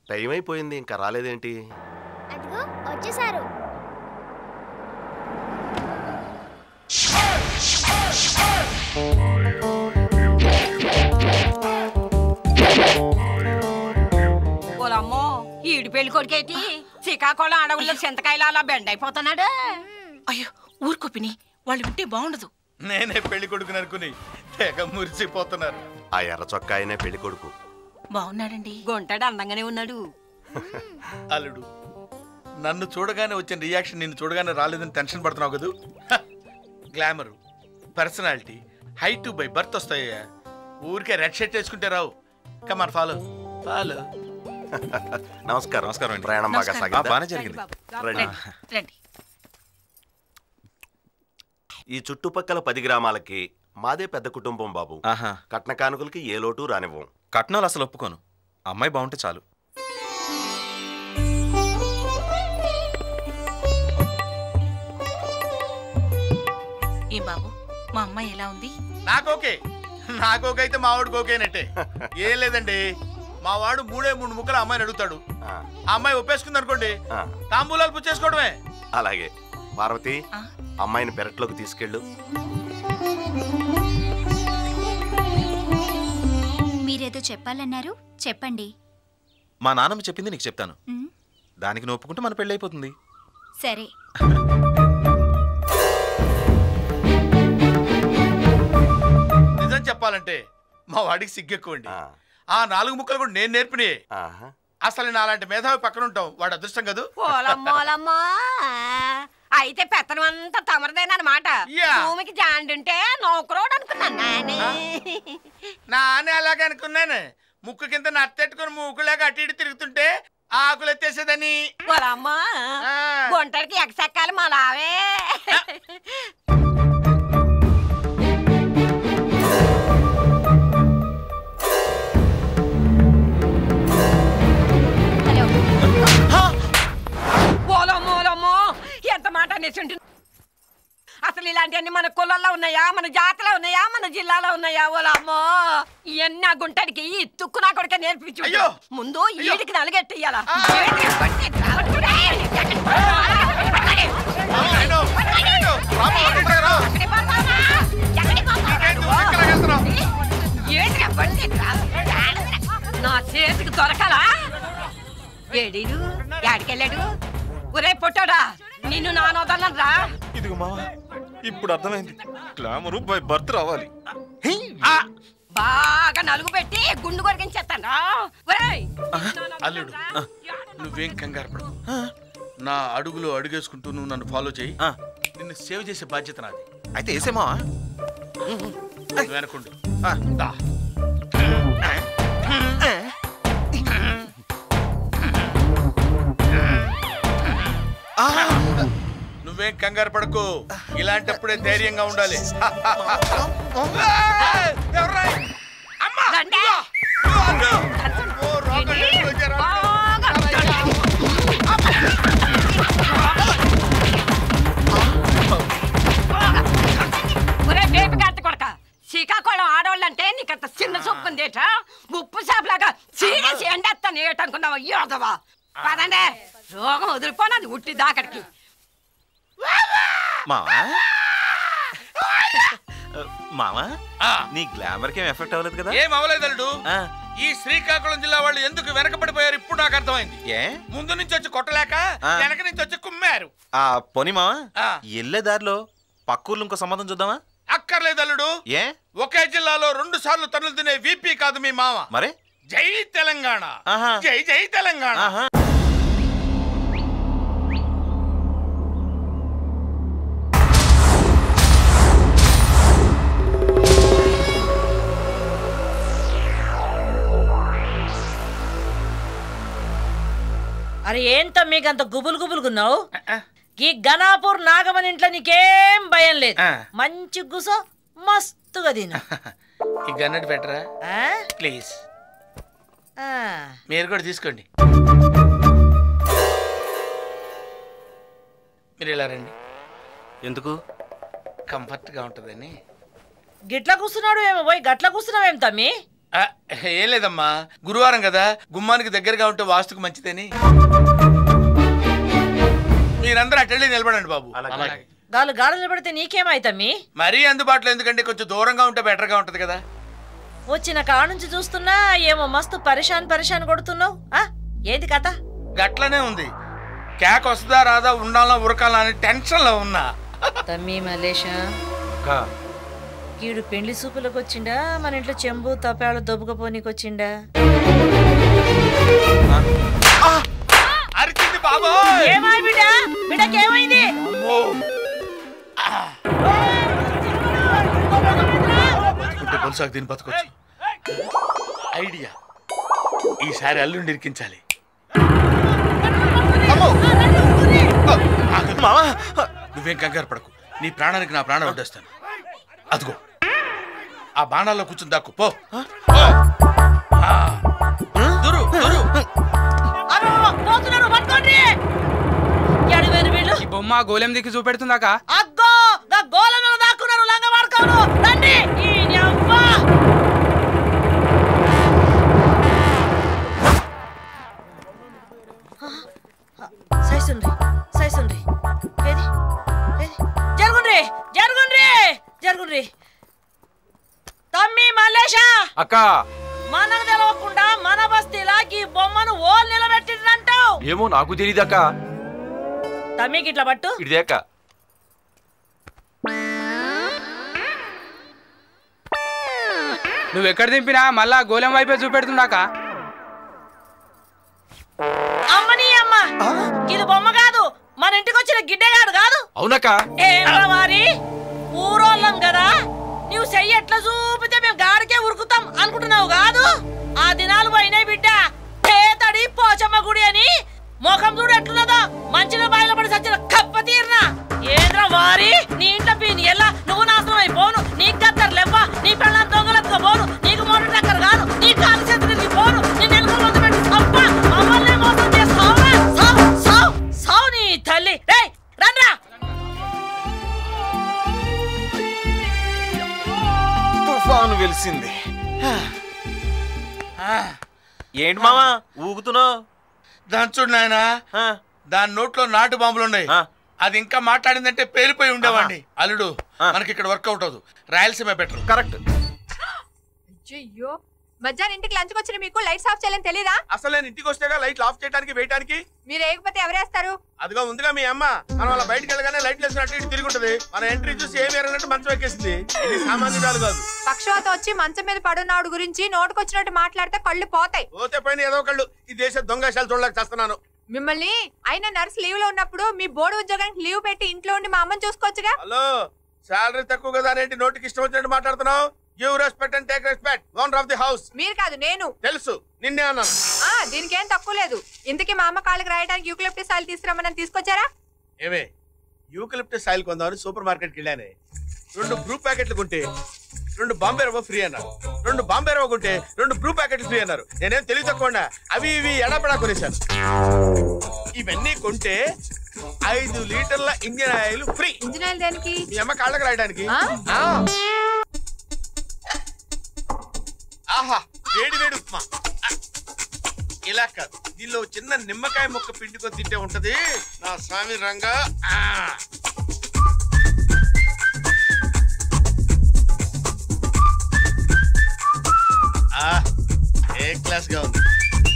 Time అయిపోయింది ఇంకా రాలేదేంటి అదిగో వచ్చేసారు ఓలమ్మో ఈడు పెళ్లి కొడుకేటి శ్రీకాకుళం అడవుల్లో చింతకాయలు అలా బెండ్ అయిపోతున్నాడు అయ్యో ఊరుకో పిన్ని వాళ్ళు వింటే బాగుండదు నేనే పెళ్లి కొడుకుని అనుకుని తెగ మురిసిపోతున్నారు ఆ ఎర్ర చొక్కా ఆయనే పెళ్లి కొడుకు బాగున్నాడండి గుంటాడు అందంగానే ఉన్నాడు అల్లుడు నన్ను చూడగానే వచ్చిన రియాక్షన్ నిన్ను చూడగానే రాలేదని టెన్షన్ పడుతున్నావు కదూ హ! Glamour personality height by birth వస్తాయ్యా ఊరికే రెడ్ షర్ట్ వేసుకుంటే రావు కమాన్ ఫాలో ఫాలో నమస్కారం నమస్కారం అండి. ప్రయాణం బాగా నమస్కారం. సాగిందా బాగానే జరిగింది రండి రండి ఈ చుట్టుపక్కల పది గ్రామాలకి మాదే పెద్ద కుటుంబం బాబు ఆహా కట్న కానుకలకి ఏ లోటు రానివ్వం కట్నాలు అసలు ఒప్పుకోను అమ్మాయి బాగుంటే చాలు ఏం బాబు మా అమ్మాయి ఎలా ఉంది నాకు ఓకే నాకు ఓకే అయితే మా వాడికి ఓకేనట్టే ఏం లేదండి మా వాడు మూడే మూడు ముక్కలు అమ్మాయిని అడుగుతాడు ఆ, ఆ అమ్మాయి ఒప్పేసుకుంది అనుకోండి ఆ, తాంబూలాలు పుచ్చేసుకోవడమే అలాగే పార్వతి ఆ? అమ్మాయిని పెరట్లోకి తీసుకెళ్ళు మీరేదో చెప్పాలన్నారు చెప్పండి మా నాన్నమ్మ చెప్పింది నీకు చెప్తాను ఉమ్, దానికి నువ్వు ఒప్పుకుంటే మన పెళ్ళి అయిపోతుంది సరే నిజం చెప్పాలంటే మా వాడికి సిగ్గెక్కువండి ఆ, ఆ నాలుగు ముక్కలు కూడా నేను నేర్పినాయి ఆహా. అసలు నా అలాంటి మేధావి పక్కన ఉంటాం వాడు అదృష్టం కదూ ఓలమ్మోలమ్మా అయితే పెత్తనం అంతా తమరదేనమాట యా. భూమికి జాండుంటే నౌకరోడు అనుకున్నాను నాని నానే అలాగే అనుకున్నాను ముక్కు కింద నత్తెట్టుకుని మూకులాగా అటు ఇటు తిరుగుతుంటే ఆకులు ఎత్తేసేదని ఓలమ్మా ఆ. గుంటడికి ఎగసెక్కాలి మా లావే హలో ఓలమ్మో ఓలమ్మో ఎంత మాట అనేసి అసలు ఇలాంటివన్నీ మన కులంలో ఉన్నాయా మన జాతిలో ఉన్నాయా మన జిల్లాలో ఉన్నాయా ఓలమ్మో ఇవన్నీ ఆ గుంటడికి ఈ తుక్కు నా కొడుక నేర్పించు అయ్యో! ముందు ఈడికి నలగెట్టేయాల ఆ! నాయనో, నాయనో, రామ, ఒకటి రా. నీకేంటి నువ్వు ఎక్కడికి వెళ్తున్నావు? నా చేతికి దొరకలా ఏడీడు యాడికెళ్ళాడు ఒరే పొట్టాడా నిన్ను నానోదన్నాను రా ఇదిగో మావా ఇప్పుడు అర్థమైంది గ్లామరు బై బర్త్ రావాలి ఆ, బాగా నలుగు పెట్టి గుండు కొరికించేస్తాను ఒరేయ్ అల్లుడు నువ్వేం కంగారు పడకు నా అడుగులో అడుగేసుకుంటూ నువ్వు నన్ను ఫాలో చేయి ఆ, నిన్ను సేవ్ చేసే బాధ్యత నాది అయితే వేసే మావా నువ్వు వెనకుండు ఆ, దా. నువ్వేం కంగారు పడకు ఇలాంటప్పుడే ధైర్యంగా ఉండాలి ఏయ్, ఎవర్రా? అమ్మా! రండి. ఇదిగో, అడ్డు. ఓ, రోగాలు ఎక్కువ వచ్చారు. బాగా ఒరే బేబీ గారి కొడక శ్రీకాకుళం ఆడవాళ్ళంటే నీకంత చిన్న సొప్పుందేట ఉప్పు చేపలాగా సీరియస్ ఎండేస్తాను ఏటనుకున్నావు యోదవా పదండి రోగం వదిలిపోనది ఉట్టి దాకడికి మావా మావా ఆ, నీ గ్లామర్ కి ఏం ఎఫెక్ట్ అవ్వలేదు కదా ఏం అవలేదు అల్లుడు ఆ, ఈ శ్రీకాకుళం జిల్లా వాళ్ళు ఎందుకు వెనకబడిపోయారు ఇప్పుడు నాకు అర్థమైంది ఏ ముందు నుంచి వచ్చి కొట్టలేక ఆ. వెనక నుంచి వచ్చి కుమ్మారు ఆ పోనీ మావా ఆ. ఎల్లే దారిలో పక్కూర్లు ఇంకో సంబంధం చూద్దామా అక్కర్లేదు అల్లుడు ఏ ఒకే జిల్లాలో రెండు సార్లు తన్నులు తినే వీపీ కాదు మీ మామ మరే జై తెలంగాణ ఆహా. జై జై తెలంగాణ ఆహా అరే ఏంట మీకంత గుబులు గుబులుగున్నావు ఈ గణాపూర్ నాగమని ఇంట్లో నీకేం భయం లేదు ఆ. మంచి గుసో మస్తుగా తిను ఈ గన్నటి పెట్టరా ఆ? ప్లీజ్ ఆ. మీరు కూడా తీసుకోండి మీరు ఇలా రండి ఎందుకు కంఫర్ట్గా ఉంటుందని గిట్ల కూర్చున్నాడు ఏమో పోయి గట్ల కూర్చున్నావేం తమ్మి ఆ, ఏం లేదమ్మా గురువారం కదా గుమ్మానికి దగ్గరగా ఉంటే వాస్తుకు మంచిదని మీరందరూ అటెండి నిలబడండి బాబు అలాగే. గాలు గాడు నిలబడితే నీకేమైతమ్మి మరీ అందుబాటులో ఎందుకంటే కొంచెం దూరంగా ఉంటే బెటర్గా ఉంటది కదా వచ్చిన కాడ నుంచి చూస్తున్నా ఏమో మస్తు పరిశాన్ పరిశాన్ కొడుతున్నావు ఆ ఏంది కథ గట్లనే ఉంది కేక వస్తుందా రాదా ఉండాలా ఉరకాలా అని టెన్షన్లో ఉన్నా తమ్మి మలేషా అక్క గీడు పెళ్లి సూపులకు వచ్చిండా మన ఇంట్లో చెంబు తపాలు దొబ్బకపోనీకి వచ్చిండా అరిచింది బాబు ఏమాయి బిడ్డ బిడ్డకి ఏమైంది బతుకుంటే బొలుసాకు దీన్ని బతకొచ్చు ఐడియా ఈసారి అల్లుండి ఇరికించాలి అమ్మో! ఆగు. నువ్వేం కంగారు పడకు నీ ప్రాణానికి నా ప్రాణం వడ్డేస్తాను అదిగో ఆ బాణాల్లో కూర్చుని దాక్కు పో పో. ఆ. దురు, దురు. అబ్బబ్బబ్బ, పోతున్నారు పట్టుకోండి ఎడవేరు వీళ్ళు ఈ బొమ్మ గోలెం దిక్కు చూపెడుతుందాకా అగ్గో గా గోళంలో దాక్కున్నారు లంగ పడుకోను రండి ఈ అవ్వ సైసుండ్రి సైసుండ్రి ఏది ఏది జరుగుండ్రి జరుగుండ్రి జరుగుండ్రి తమ్మి మల్లేషా అక్క మనకు తెలవకుండా మన బస్తీలా ఈ బొమ్మను ఓల్ నిలబెట్టిండ్రంటావు ఏమో నాకు తెలియదు అక్క తమ్మికి ఇట్లా పట్టు ఇదే అక్క నువ్వు ఎక్కడ దింపినా మళ్ళా గోలెం వైపే చూపెడుతుందాకా అమ్మని అమ్మ ఇది బొమ్మ కాదు మన ఇంటికి వచ్చిన గిడ్డగాడు కాదు అవునక్క ఏమరా వారి ఊరోళ్ళం కదా నువ్వు చెయ్యి ఎట్లా చూపితే మేము గాడికే ఉరుకుతాం అనుకుంటున్నావు కాదు ఆ దినాలు పోయినాయి బిడ్డ పేతడి పోచమ్మ గుడి అని ముఖం చూడు ఎట్లున్నదో మంచిగా బాయిల పడి సచ్చిన కప్ప తీరినా ఏంద్రా వారి నీ ఇంట్లో పీని ఎలా నువ్వు నాశనం అయిపోను నీ కత్తర్ లెవ్వ నీ పెళ్ళం దొంగలెత్తుక పోను నీకు మోటార్ టక్కర్ కాదు నీ కాలు చేతులకి పోను నీ నెలకొల మందు పెట్టి తప్ప మమ్మల్ని మోసం చేస్తావా సావు సావు సావు నీ తల్లి రేయ్ రండ్రా తుఫాను వెలిసింది ఆ, ఏంటి మావా ఊగుతున్నావు దాని చూడు నాయనా దాని నోట్లో నాటు బాంబులు ఉన్నాయి ఆ. అది ఇంకా మాట్లాడిందంటే పేలిపోయి ఉండేవాడిని అల్లుడు ఆ. మనకి ఇక్కడ వర్కౌట్ అవుతుంది రాయలసీమ బెటర్ కరెక్ట్ అయ్యో మధ్యాహ్నం ఇంటికి లంచ్కి వచ్చిన మీకు లైట్స్ ఆఫ్ చేయాలని తెలీదా అసలు నేను ఇంటికి వస్తేగా లైట్లు ఆఫ్ చేయడానికి వేయడానికి మీరు వేయకపోతే ఎవరేస్తారు అదిగా ఉందిగా మీ అమ్మ మనం అలా బయటికి వెళ్ళగానే లైట్లు వేసిన అటు ఇటు తిరుగుంటది మన ఎంట్రీ చూసి ఏమి ఎరగనట్టు మంచం ఎక్కేసింది ఇది సామాన్యురాలు కాదు పక్షవాత వచ్చి మంచం మీద పడున్నాడు గురించి నోటుకొచ్చినట్టు మాట్లాడితే కళ్ళు పోతాయి పోతే పైన ఏదో ఒకళ్ళు ఈ దేశ దొంగశాలు చూడలేక చేస్తున్నాను మిమ్మల్ని అయినా నర్స్ లీవ్ లో ఉన్నప్పుడు మీ బోర్డు ఉద్యోగానికి లీవ్ పెట్టి ఇంట్లో ఉండి మా అమ్మని చూసుకోవచ్చుగా హలో శాలరీ తక్కువ కదా అనేంటి నోటికి ఇష్టం వచ్చినట్టు మాట్లాడుతున్నావు give respect and take respect owner of the house మీరు కాదు నేను తెలుసు నిన్నే అన్నాను ఆ దీనికి ఏం తక్కువ లేదు ఇంతకీ మా అమ్మ కాళ్ళకి రాయడానికి యూక్లిప్టిస్ ఆయిల్ తీసుకురమ్మని తీసుకొచ్చారా ఏమే యూకలిప్టస్ ఆయిల్ కొందామని సూపర్ మార్కెట్కి వెళ్ళానే రెండు బ్రూ ప్యాకెట్లు కొంటే రెండు బాంబే రవ్వ ఫ్రీ అన్నారు రెండు బాంబే రవ్వ కొంటే రెండు బ్రూ ప్యాకెట్లు ఫ్రీ అన్నారు నేనేం తెలివి తక్కువ అవి ఇవి ఎడపడా కొనేశాను ఇవన్నీ కొంటే ఐదు లీటర్ల engine oil free engine oil దేనికి మీ అమ్మ కాళ్ళకి రాయడానికి ఆ? ఆ. ఆహా వేడి వేడి ఉప్మా ఆ. ఇలా కాదు దీనిలో చిన్న నిమ్మకాయ ముక్క పిండుకొని తింటే ఉంటది నా స్వామి రంగా ఆ. ఆ, ఏ క్లాస్ గా ఉంది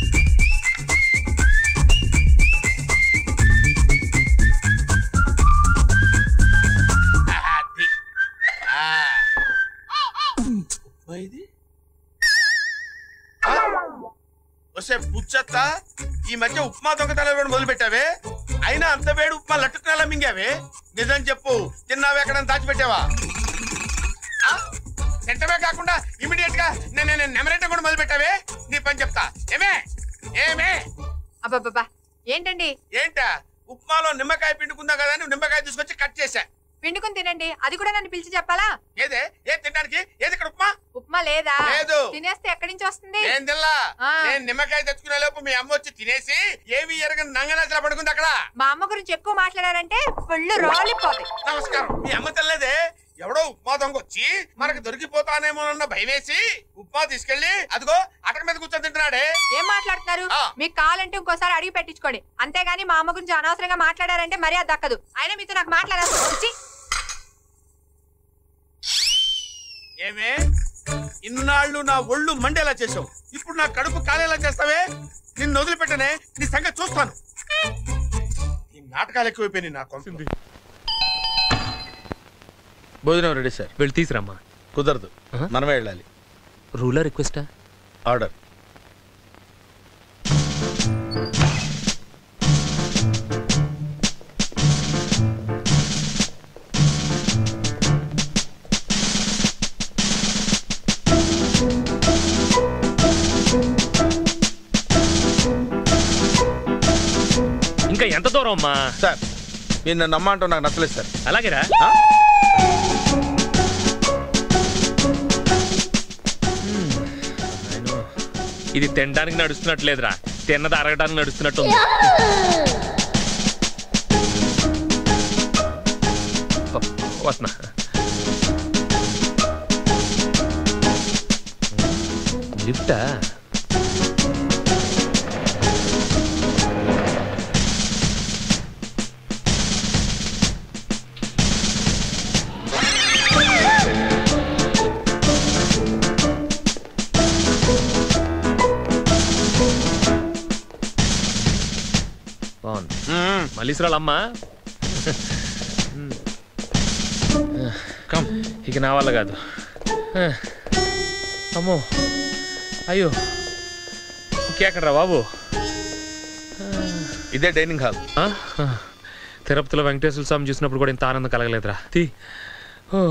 అది. ఆ. ఉప్మా ఇది ఆ? వస్తే పుచ్చత్త ఈ మధ్య ఉప్మా దొంగతనాలు కూడా మొదలు పెట్టావే అయినా అంత వేడి ఉప్మా లట్టుకునేలా మింగావే నిజం చెప్పు తిన్నావే ఎక్కడ దాచిపెట్టావా ఆ? తింటమే కాకుండా ఇమీడియట్ గా నేను నేను నెమరేటం కూడా మొదలు పెట్టావే నీ పని చెప్తా ఏమే ఏమే అబ్బబ్బబ్బా ఏంటండి ఏంటా ఉప్మాలో నిమ్మకాయ పిండుకుందా కదా అని నిమ్మకాయ తీసుకొచ్చి కట్ చేశా పిండుకుని తినండి అది కూడా నన్ను పిలిచి చెప్పాలా ఏదే ఏ తినడానికి ఏది ఇక్కడ ఉప్మా ఉప్మా లేదా లేదు. తినేస్తే ఎక్కడి నుంచి వస్తుంది నేను తిల్లా ఆ. నేను నిమ్మకాయ తెచ్చుకునే లోపు మీ అమ్మ వచ్చి తినేసి ఏమి ఎరగని నంగనాచలా పడుకుంది అక్కడ మా అమ్మ గురించి ఎక్కువ మాట్లాడారంటే ఒళ్ళు రాలిపోతాయి నమస్కారం మీ అమ్మ తెల్లదే ఎవడో ఉప్మా దొంగ వచ్చి మనకు దొరికిపోతానేమోనన్న భయమేసి ఉప్మా తీసుకెళ్లి అదిగో అటక మీద కూర్చొని తింటున్నాడే ఏం మాట్లాడుతున్నారు మీకు కావాలంటే ఇంకోసారి అడిగి పెట్టించుకోండి అంతేగాని మా అమ్మ గురించి అనవసరంగా మాట్లాడారంటే మర్యాద దక్కదు అయినా మీతో నాకు మాట్లాడాల్సి వచ్చి ఏమే ఇన్నాళ్ళు నా ఒళ్ళు మండేలా చేసావు ఇప్పుడు నా కడుపు కాలేలా చేస్తావే నిన్ను వదిలిపెట్టనే నీ సంగతి చూస్తాను ఈ నాటకాలు ఎక్కువైపోయినాయి నా కొంప భోజనం రెడీ సార్ వెళ్ళి తీసురమ్మా కుదరదు మనమే వెళ్ళాలి రూలా రిక్వెస్టా ఆర్డర్ ఇంకా ఎంత దూరం అమ్మా సార్ మీరు నన్ను నమ్మంటూ నాకు నచ్చలేదు సార్ అలాగేరా హ్మ్. నాయనో, ఇది తినడానికి నడుస్తున్నట్లేదురా తిన్నది అరగడానికి నడుస్తున్నట్టు ఉంది వస్తున్నా లిఫ్టా బాగుంది మళ్ళీసరాలమ్మా కమ్ ఇక నా వల్ల కాదు అమ్మో అయ్యో ఇంకెక్కడరా బాబు ఇదే డైనింగ్ హాల్ ఆ? ఆ. తిరుపతిలో వెంకటేశ్వర స్వామి చూసినప్పుడు కూడా ఇంత ఆనందం కలగలేదురా తీ ఓ.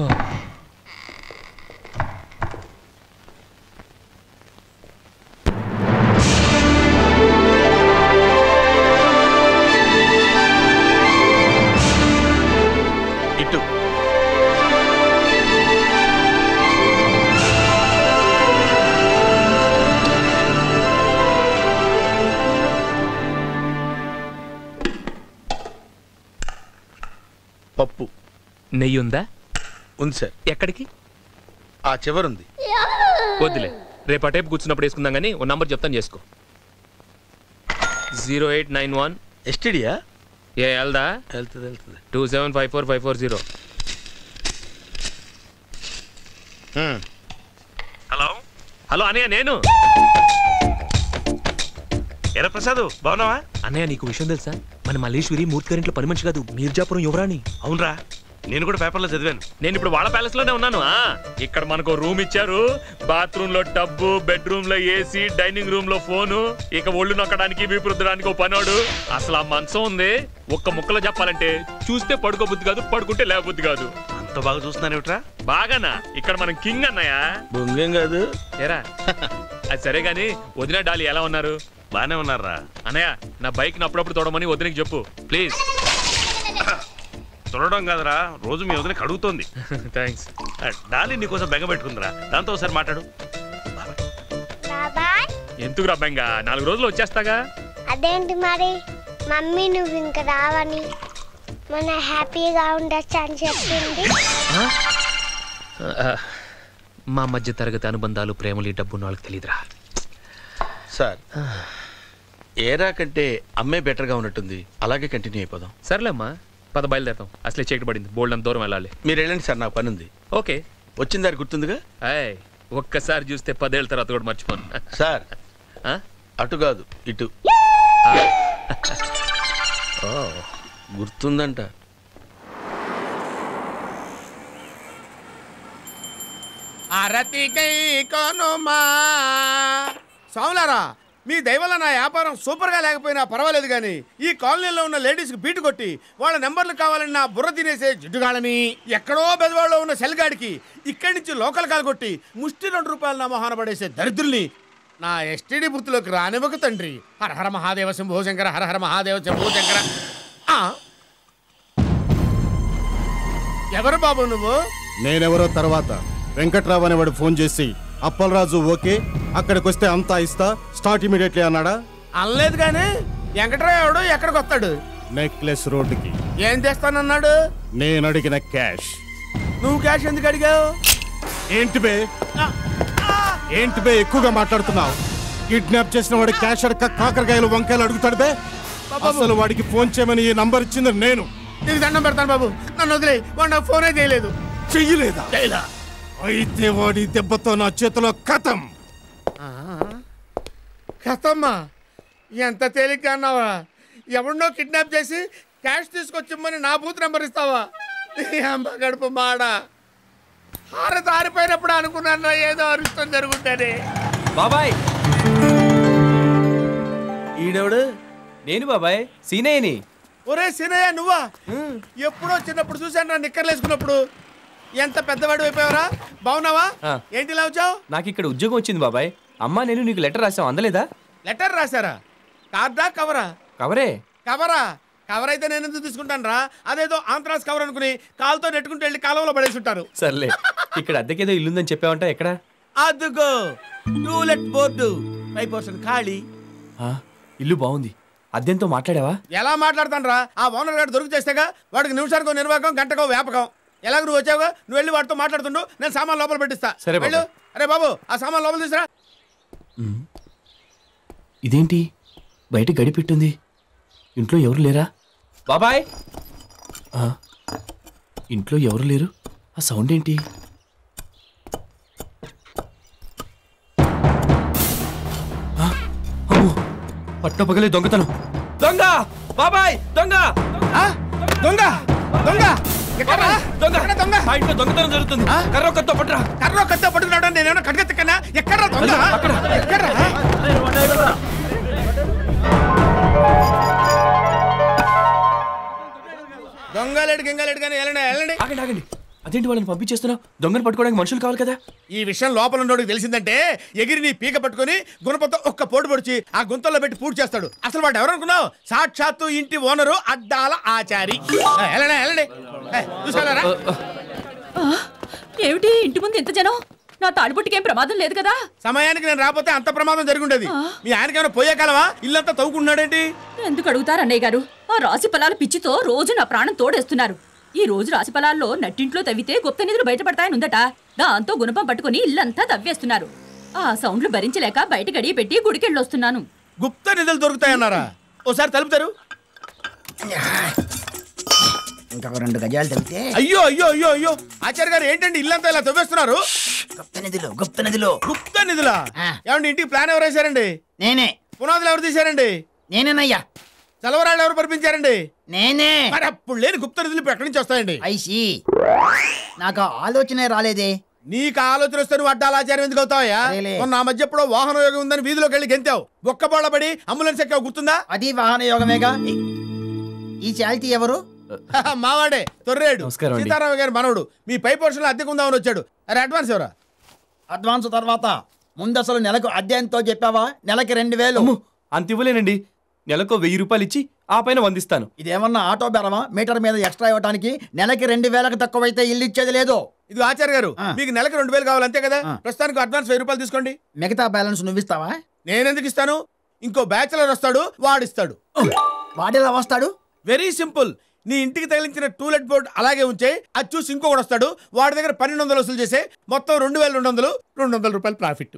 ఇటు పప్పు నెయ్యి ఉందా ఉంది సార్ ఎక్కడికి ఆ చివరుంది వద్దులే రేపు ఆ టైపు కూర్చున్నప్పుడు వేసుకుందాం కానీ ఓ నంబర్ చెప్తాను చేసుకో జీరో ఎయిట్ నైన్ వన్ ఎస్టీడియా ఏ వెళ్దా వెళ్తుంది వెళ్తుంది two seven five four five four zero hello hello అనయ్య నేను ఎరా ప్రసాద్ బాగున్నావా అన్నయ్య నీకు విషయం తెలుసా మన మల్లేశ్వరి మూర్తి గారింట్లో పని మనిషి కాదు మీర్జాపురం యువరాణి అవునరా నేను కూడా పేపర్లో చదివాను నేను ఇప్పుడు వాళ్ళ ప్యాలెస్ లోనే ఉన్నాను ఆ ఇక్కడ మనకు రూమ్ ఇచ్చారు బాత్రూమ్ లో టబ్బు బెడ్రూమ్ లో ఏసీ డైనింగ్ రూమ్ లో ఫోను ఇక ఒళ్ళు నొక్కడానికి వీపు రుద్దడానికి ఓ పనోడు అసలు ఆ మంచం ఉంది ఒక్క ముక్కలో చెప్పాలంటే చూస్తే పడుకోబుద్ధి కాదు పడుకుంటే లేబుద్ధి కాదు అంత బాగా చూస్తున్నానేమిట్రా బాగానా ఇక్కడ మనం కింగ్ అన్నయ్య బొంగేం కాదు ఏరా అది సరే గాని వదిన డాలి ఎలా ఉన్నారు బానే ఉన్నారా అన్నయ్య నా బైక్ అప్పుడప్పుడు తోడమని వదినకి చెప్పు ప్లీజ్ చూడడం కాదురా రోజు మీ వదిన కడుగుతోంది థ్యాంక్స్ డాలి నీకోసం బెంగ పెట్టుకుందిరా దాంతో ఒకసారి మాట్లాడు ఎందుకు రా బెంగ నాలుగు రోజులు వచ్చేస్తాగా అదేంటి మరి మమ్మీ నువ్వు ఇంక రావని మన హ్యాపీగా ఉండొచ్చు అని చెప్పింది ఆ, మా మధ్య తరగతి అనుబంధాలు ప్రేమలు ఈ డబ్బు వాళ్ళకి తెలియదురా సార్ ఏరా కంటే అమ్మే బెటర్గా ఉన్నట్టుంది అలాగే కంటిన్యూ అయిపోదాం సర్లేమ్మా పద బయలుదేరతాం అసలే చీకటి పడింది బోల్డ్ అంత దూరం వెళ్ళాలి మీరు వెళ్ళండి సార్ నాకు పని ఉంది ఓకే వచ్చిన దారి గుర్తుందిగా అయ్ ఒక్కసారి చూస్తే పదేళ్ళ తర్వాత కూడా మర్చిపోను సార్ ఆ? అటు కాదు ఇటు ఓ గుర్తుందంట అరతికై కొనుమా స్వాములారా మీ దయవల్ల నా వ్యాపారం సూపర్ గా లేకపోయినా పర్వాలేదు కానీ ఈ కాలనీలో ఉన్న లేడీస్ కి బీటు కొట్టి వాళ్ళ నెంబర్లు కావాలని నా బుర్ర తినేసే జిడ్డుగాళ్ళని ఎక్కడో బెదవాడలో ఉన్న సెల్గాడికి ఇక్కడి నుంచి లోకల్ కాలు కొట్టి ముష్టి రెండు రూపాయలు నా మొహాన పడేసే దరిద్రుల్ని నా ఎస్టీడీ బుర్తిలోకి రానివ్వక తండ్రి హర హర మహాదేవ శంభో శంకర హర హర మహాదేవ శంభో శంకర ఆ. ఎవరు బాబు నువ్వు నేనెవరో తర్వాత వెంకట్రావు అనేవాడు ఫోన్ చేసి అప్పలరాజు ఓకే అక్కడికి వస్తే అంతా ఇస్తా స్టార్ట్ ఇమీడియట్లీ అన్నాడా అనలేదు కానీ వెంకట్రావు ఎవడు ఎక్కడికి వస్తాడు నెక్లెస్ రోడ్డుకి ఏం చేస్తానన్నాడు నేను అడిగిన క్యాష్ నువ్వు క్యాష్ ఎందుకు అడిగావు ఏంటి బే ఏంటి బే ఎక్కువగా మాట్లాడుతున్నావు కిడ్నాప్ చేసిన వాడి క్యాష్ అడక కాకరకాయలు వంకాయలు అడుగుతాడు బే అసలు వాడికి ఫోన్ చేయమని ఈ నంబర్ ఇచ్చింది నేను నీకు దండం పెడతాను బాబు నన్ను వదిలే వాడు నాకు ఫోనే చేయలేదు చెయ్యలేదా చేయలా అయితే వాడి దెబ్బతో నా చేతిలో కథం కథమ్మా ఎంత తేలిగ్గా అన్నావా ఎవరినో కిడ్నాప్ చేసి క్యాష్ తీసుకొచ్చిమ్మని నా బూత్ నెంబర్ ఇస్తావా నీ అమ్మ గడుపు మాడ హారత ఆరిపోయినప్పుడు అనుకున్నాను ఏదో అరుష్టం జరుగుతుంది బాబాయ్ ఈడెవడు నేను బాబాయ్ సీనయ్యని ఒరే సినయ్య నువ్వా ఎప్పుడో చిన్నప్పుడు చూశాను నా నిక్కర్లు వేసుకున్నప్పుడు ఎంత పెద్దవాడు అయిపోయావరా బాగున్నావా ఆ. ఏంటి ఇలా వచ్చావు నాకు ఇక్కడ ఉద్యోగం వచ్చింది బాబాయ్ అమ్మా నేను నీకు లెటర్ రాసాం అందలేదా లెటర్ రాశారా కార్డా కవరా కవరే కవరా కవర్ అయితే నేను ఎందుకు తీసుకుంటాను రా అదేదో ఆంధ్రాస్ కవర్ అనుకుని కాలుతో నెట్టుకుంటూ వెళ్ళి కాలువలో పడేసి ఉంటారు సర్లే ఇక్కడ అద్దెకేదో ఇల్లుందని చెప్పావంట ఎక్కడ అదుగో టూలెట్ బోర్డు పై పోర్షన్ ఖాళీ ఆ, ఇల్లు బాగుంది అద్దెంతో మాట్లాడావా ఎలా మాట్లాడతాను రా ఆ ఓనర్ గారు దొరికి చేస్తేగా వాడికి నిమిషానికో నిర్వాహకం గంటకో వ్యాపకం ఎలాగ నువ్వు వచ్చావుగా నువ్వు వెళ్ళి వాడితో మాట్లాడుతుండు నేను సామాన్ లోపల పెట్టిస్తా సరే బాబు. వెళ్ళు అరే బాబు ఆ సామాన్ లోపల తీసురా ఉమ్. ఇదేంటి బయట గడి పెట్టుంది ఇంట్లో ఎవరు లేరా బాబాయ్ ఆ, ఇంట్లో ఎవరు లేరు ఆ సౌండ్ ఏంటి ఆ, అమ్మో, పట్టపగలే దొంగతనం దొంగ బాబాయ్ దొంగ దొంగ దొంగ ఎక్కడ్రా? దొంగ ఎక్కడ దొంగ మా ఇంట్లో దొంగతనం జరుగుతుంది కర్ర ఒక్కతో పట్టరా కర్ర కత్త పట్టుకున్నాడు నేనేమన్నా కట్గెత్తకన్నా ఎక్కడ దొంగ ఎక్కడ దొంగలేడు గింగలేడు కానీ వెళ్ళండి వెళ్ళండి ఆగండి ఆగండి అదేంటి వాళ్ళని పంపించేస్తున్నావు దొంగను పట్టుకోవడానికి మనుషులు కావాలి కదా ఈ విషయం లోపల ఉన్నోడికి తెలిసిందంటే ఎగిరి నీ పీక పట్టుకొని గుణపంతో ఒక్క పోటు పొడిచి ఆ గుంతల్లో పెట్టి పూర్తి చేస్తాడు అసలు వాడు ఎవరనుకున్నావు సాక్షాత్తు ఇంటి ఓనరు అడ్డాల ఆచారి ఏ, వెళ్ళండి వెళ్ళండి ఏ, చూసారా ఏమిటి ఇంటి ముందు ఇంత జనం నా తాడిపుట్టికేం ప్రమాదం లేదు కదా సమయానికి నేను రాకపోతే అంత ప్రమాదం జరిగి మీ ఆయనకేమైనా పోయే కాలమా ఇల్లంతా తవ్వుకుంటున్నాడేంటి ఎందుకు అడుగుతారు అన్నయ్య గారు ఆ రాశి ఫలాల పిచ్చితో రోజు నా ప్రాణం తోడేస్తున్నారు ఈ రోజు రాశి ఫలాల్లో నట్టింట్లో తవ్వితే గుప్త నిధులు బయటపడతాయని ఉందట దాంతో గుణపం పట్టుకుని ఇల్లంతా తవ్వేస్తున్నారు ఆ సౌండ్లు భరించలేక బయట గడియ పెట్టి గుడికెళ్ళొస్తున్నాను గుప్త నిధులు దొరుకుతాయన్నారా ఓసారి తలుపుతారు ఇంకొక రెండు గజాలు తగ్గితే అయ్యో అయ్యో అయ్యో అయ్యో ఆచార్య గారు ఏంటండి ఇల్లంతా ఇలా తవ్వేస్తున్నారు గుప్త నిధులు గుప్త నిధులు గుప్త నిధులా ఏమండి ఇంటికి ప్లాన్ ఎవరు వేశారండి నేనే పునాదులు ఎవరు తీశారండి నేనేనయ్యా చలవరాళ్ళు ఎవరు పంపించారండి నేనే మరి అప్పుడు లేని గుప్త నిధులు ఇప్పుడు ఎక్కడి నుంచి వస్తాయండి ఐసి నాకు ఆ ఆలోచనే రాలేదే నీకు ఆ ఆలోచన వస్తే నువ్వు అడ్డాల ఆచారం ఎందుకు అవుతావయ్యా అదేలే. మొన్న ఆ మధ్య ఎప్పుడో వాహన యోగం ఉందని వీధిలోకి వెళ్ళి గెంతావు ఒక్క పడి అంబులెన్స్ ఎక్కావు గుర్తుందా అది వాహన యోగమేగా ఈ చాల్తీ ఎవరు మావాడే తొర్రేడు నమస్కారం అండి. సీతారామ గారి మనవడు మీ పై పోర్షన్ లో అద్దెకు ఉందామని వచ్చాడు అరే అడ్వాన్స్ ఎవరా అడ్వాన్స్ తర్వాత ముందు అసలు నెలకు అద్దె ఎంతో చెప్పావా నెలకి రెండు వేలు అంత ఇవ్వలేనండి నెలకు వెయ్యి రూపాయలు ఇచ్చి ఆ పైన వందిస్తాను ఇదేమన్నా ఆటో బెరమా మీటర్ మీద ఎక్స్ట్రా ఇవ్వడానికి నెలకి రెండు వేలకు తక్కువైతే ఇల్లు ఇచ్చేది లేదు ఇది ఆచార్య గారు మీకు నెలకు రెండు వేలు కావాలి అంతే కదా ప్రస్తుతానికి అడ్వాన్స్ వెయ్యి రూపాయలు తీసుకోండి మిగతా బ్యాలెన్స్ నువ్విస్తావా నేనెందుకు ఇస్తాను ఇంకో బ్యాచులర్ వస్తాడు వాడిస్తాడు వాడేలా వస్తాడు వెరీ సింపుల్ నీ ఇంటికి తగిలించిన టూలెట్ బోర్డ్ అలాగే ఉంచే అది చూసి ఇంకొకటి వస్తాడు వాడి దగ్గర పన్నెండు వందలు వసూలు చేసే మొత్తం రెండు వేల రెండు వందలు రెండు వందల రూపాయలు ప్రాఫిట్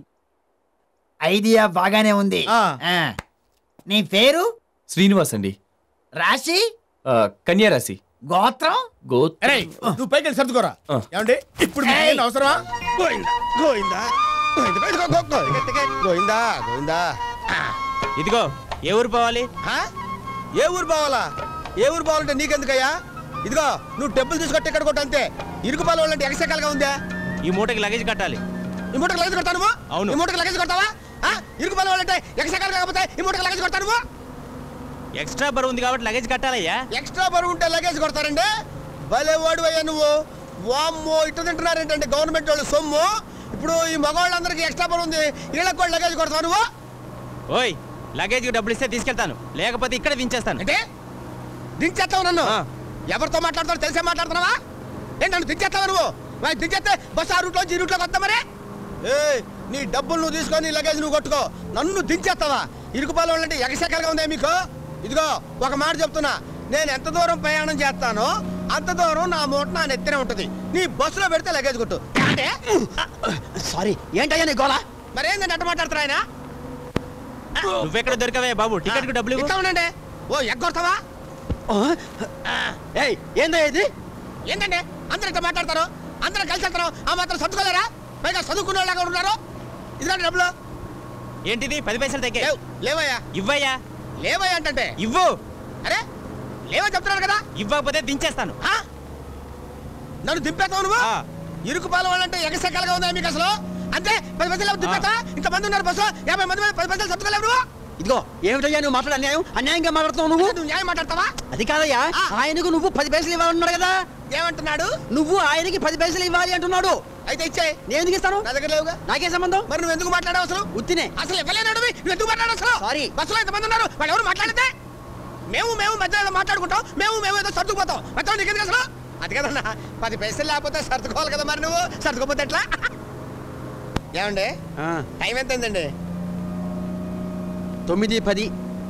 ఐడియా బాగానే ఉంది ఆ. నీ పేరు శ్రీనివాస్ అండి రాశి ఆ, కన్యా రాశి గోత్రం గోత్రం అరే నువ్వు పైకి వెళ్ళి సర్దుకోరా ఆ. ఏమండి ఇప్పుడు మీకు ఏంటి అవసరమా గోయిందా గోయిందా గోయిందా, గోయిందా, గో- గో- గట్టిగా, గోయిందా గోయిందా ఇదిగో ఏ ఊరు పోవాలి ఏ ఊరు పోవాలా ఏ ఊరు పోవాలంటే నీకెందుకయ్యా ఇదిగో నువ్వు డబ్బులు తీసుకొట్టి ఇక్కడ కొట్టు అంతే ఇరుకు పాలు వాళ్ళంటే ఎగసెకాలుగా ఉందా ఈ మూటకి లగేజ్ కట్టాలి ఈ మూటకు లగేజ్ కొడతాను అవును. ఈ మూటకు లగేజ్ కొడతావా ఆ? ఇరుకు పాలు వాళ్ళంటే ఎగసెకాలు కాకపోతే ఈ మూటకు లగేజ్ కొడతాను ఎక్స్ట్రా బరువు ఉంది కాబట్టి లగేజ్ కట్టాలయ్యా ఎక్స్ట్రా బరువు ఉంటే లగేజ్ కొడతారండి భలే వాడు అయ్యా నువ్వు వామ్మో ఇటు తింటున్నారేంటంటే గవర్నమెంట్ వాళ్ళు సొమ్ము ఇప్పుడు ఈ మగవాళ్ళందరికీ ఎక్స్ట్రా బరువు ఉంది వీళ్ళకి కూడా లగేజ్ కొడతావు నువ్వు ఓయ్ లగేజ్ డబ్బులు ఇస్తే తీసుకెళ్తాను లేకపోతే ఇక్కడ దించేస్తాను అంటే దించేస్తావు నన్ను ఎవరితో మాట్లాడతావు తెలిసే మాట్లాడుతున్నావా ఏంటి నన్ను దించేస్తావా నువ్వు మరి దించేస్తే బస్ ఆ రూట్లో ఈ రూట్లోకి వస్తా మరి ఏ నీ డబ్బులు నువ్వు తీసుకొని నీ లగేజ్ నువ్వు కొట్టుకో నన్ను దించేస్తావా ఇరుకుపాలు వాళ్ళంటే ఎగసెకలుగా ఉందా మీకు ఇదిగో ఒక మాట చెప్తున్నా నేను ఎంత దూరం ప్రయాణం చేస్తానో అంత దూరం నా మూట నా నెత్తినే ఉంటది నీ బస్సులో పెడితే లగేజ్ కొట్టు అంటే సారీ ఏంటయ్యా నీ గోళ మరేందండి అట్ట మాట్లాడుతున్నా ఆయన నువ్వెక్కడ దొరకవే బాబు టికెట్ కు డబ్బులు ఇవ్వు. ఇట్లా ఉండండి ఓ ఎగ్గొడతావా ఏయ్ ఏందా ఇది ఏంటండి అందరూ ఇట్లా మాట్లాడతారు అందరూ కలిసి వెళ్తారు ఆ మాత్రం సర్దుకోలేరా పైగా చదువుకున్న వాళ్ళగా ఉన్నారు ఇదిగోండి డబ్బులు ఏంటిది పది పైసలు తగ్గే లేవయ్యా ఇవ్వయ్యా లేవయ్యా అంటే ఇవ్వు అరే లేవని చెప్తున్నాను కదా ఇవ్వకపోతే దించేస్తాను నన్ను దింపేస్తావు నువ్వు ఇరుకు పాలవాళ్ళంటే ఎగసెక్కలుగా ఉందా మీకు అసలు అంతే పది పైసలు దింపేస్తా ఇంతమంది ఉన్నారు బస్సు యాభై మంది మీద పది పైసలు సర్దుకోలేవు నువ్వు ఇదిగో ఏమిటయ్యా నువ్వు మాట్లాడే అన్యాయం అన్యాయంగా మాట్లాడుతున్నావు నువ్వు నువ్వు న్యాయం మాట్లాడతావా అది కాదయ్యా ఆయనకు నువ్వు పది పైసలు ఇవ్వాలన్నాడు కదా ఏమంటున్నాడు నువ్వు ఆయనకి పది పైసలు ఇవ్వాలి అంటున్నాడు అయితే ఇచ్చే నేను ఎందుకు ఇస్తాను నా దగ్గర లేవుగా నాకే సంబంధం మరి నువ్వు ఎందుకు మాట్లాడావు అసలు ఉత్తినే అసలు ఇవ్వలేనాడు నువ్వు ఎందుకు మాట్లాడావు అసలు సారీ బస్సులో ఎంతమంది ఉన్నారు వాళ్ళు ఎవరు మాట్లాడితే మేము మేము మధ్యలో మాట్లాడుకుంటాం మేము మేము ఏదో సర్దుకుపోతాం మధ్యలో నీకు ఎందుకు అసలు అది కదన్నా పది పైసలు లేకపోతే సర్దుకోవాలి కదా మరి నువ్వు సర్దుకోపోతే ఎట్లా ఏమండి టైం ఎంత అయిందండి తొమ్మిది పది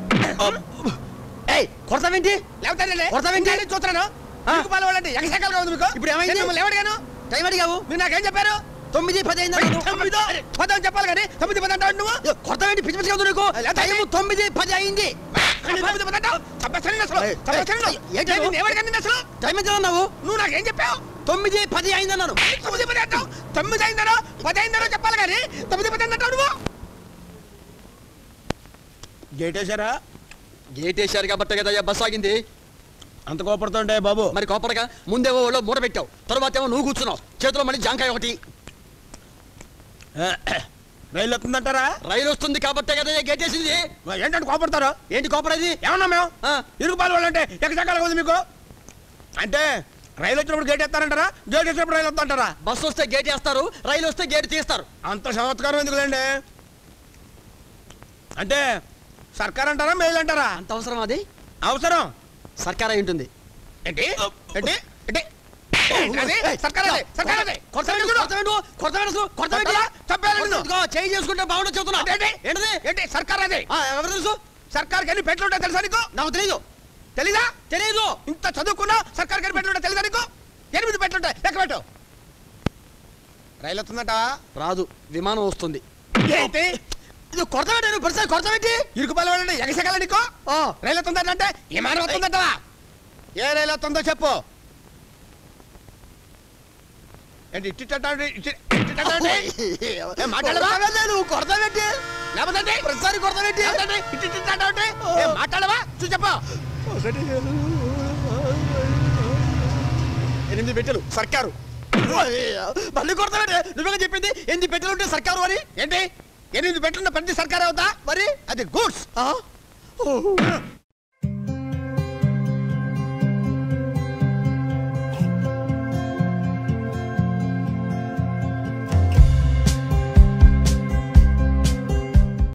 ఏయ్ కొడతావేంటి లేవుతానండి కొడతావేంటి చూస్తున్నాను పాలు వాళ్ళంటే ఎగసకాలుగా ఉంది మీకు ఇప్పుడు ఏమైంది మిమ్మల్ని ఎవడిగాను టైం అడిగావు మీరు నాకేం చెప్పారు తొమ్మిది పది అయింది తొమ్మిదో పది అని చెప్పాలి కానీ తొమ్మిది పది అంటావు నువ్వు కొడతావేంటి పిచ్చి పిచ్చిగా ఉంది నీకు టైం తొమ్మిది పది అయింది తొమ్మిది పది అంటావు చంపేస్తాను అసలు చంపేస్తాను ఏంటి ఎవరికన్నా అసలు టైం ఎంత అన్నావు నువ్వు నాకేం చెప్పావు తొమ్మిది పది అయింది అన్నాను తొమ్మిది పది అంటావు తొమ్మిది అయిందనో పది అయిందనో చెప్పాలి కానీ తొమ్మిది పది అంటావు నువ్వు గేట్ వేశారా గేట్ వేశారు కాబట్టి కదా బస్ ఆగింది అంత కోపడుతుంటే బాబు మరి కోపడగా ముందేవో వాళ్ళు మూట పెట్టావు తర్వాత ఏమో నువ్వు కూర్చున్నావు చేతిలో మళ్ళీ జాంకాయ ఒకటి రైలు వస్తుందంటారా రైలు వస్తుంది కాబట్టే కదా ఈ గేట్ వేసింది ఏంటంటే కోపడతారు ఏంటి కోపడేది ఏమన్నా మేము ఇరుగుపాలు వాళ్ళంటే ఎక్కడికి ఉంది మీకు అంటే రైలు వచ్చినప్పుడు గేట్ వేస్తారంటారా గేట్ వేసినప్పుడు రైలు వస్తుంటారా బస్సు వస్తే గేట్ వేస్తారు రైలు వస్తే గేట్ తీస్తారు అంత చమత్కారం ఎందుకులేండి అంటే సర్కార్ అంటారా మెయిల్ అంటారా అంత అవసరం అది అవసరం సర్కార్ అయి ఉంటుంది ఏంటి ఏంటి ఏంటి చేయి చేసుకుంటే బాగుండదు చెబుతున్నా ఏంటిది ఏంటి సర్కార్ అదే ఎవరు తెలుసు సర్కార్ ఎన్ని పెట్లు ఉంటాయి తెలుసా నీకు నాకు తెలీదు తెలీదా తెలీదు ఇంత చదువుకున్నా సర్కార్ ఎన్ని పెట్లు ఉంటాయి తెలుసా నీకు ఎనిమిది పెట్లు ఉంటాయి లెక్క పెట్టు రైలు వస్తుందట రాదు విమానం వస్తుంది ఏంటి ఇది కొరత పెట్టి పెరుసా కొరత పెట్టి ఇరుకు పల్లె ఎగసగల నీకు ఓ రైలు వస్తుందట అంటే విమానం వస్తుందట ఏ రైలు వస్తుందో చెప్పు ఏంటి ఇట్టిట్టాడు మాట్లాడవా నువ్వు కొరత పెట్టి లేకపోతే ప్రతిసారి కొరత పెట్టి ఇట్టిట్టాడు మాట్లాడవా చూసి చెప్పు ఎనిమిది పెట్టెలు సర్కారు మళ్ళీ కొరత పెట్టి నువ్వే చెప్పింది ఎనిమిది పెట్టెలు ఉంటే సర్కారు అని ఏంటి ఎనిమిది పెట్టెలున్న ప్రతి సర్కారు అవుతా మరి అది గూడ్స్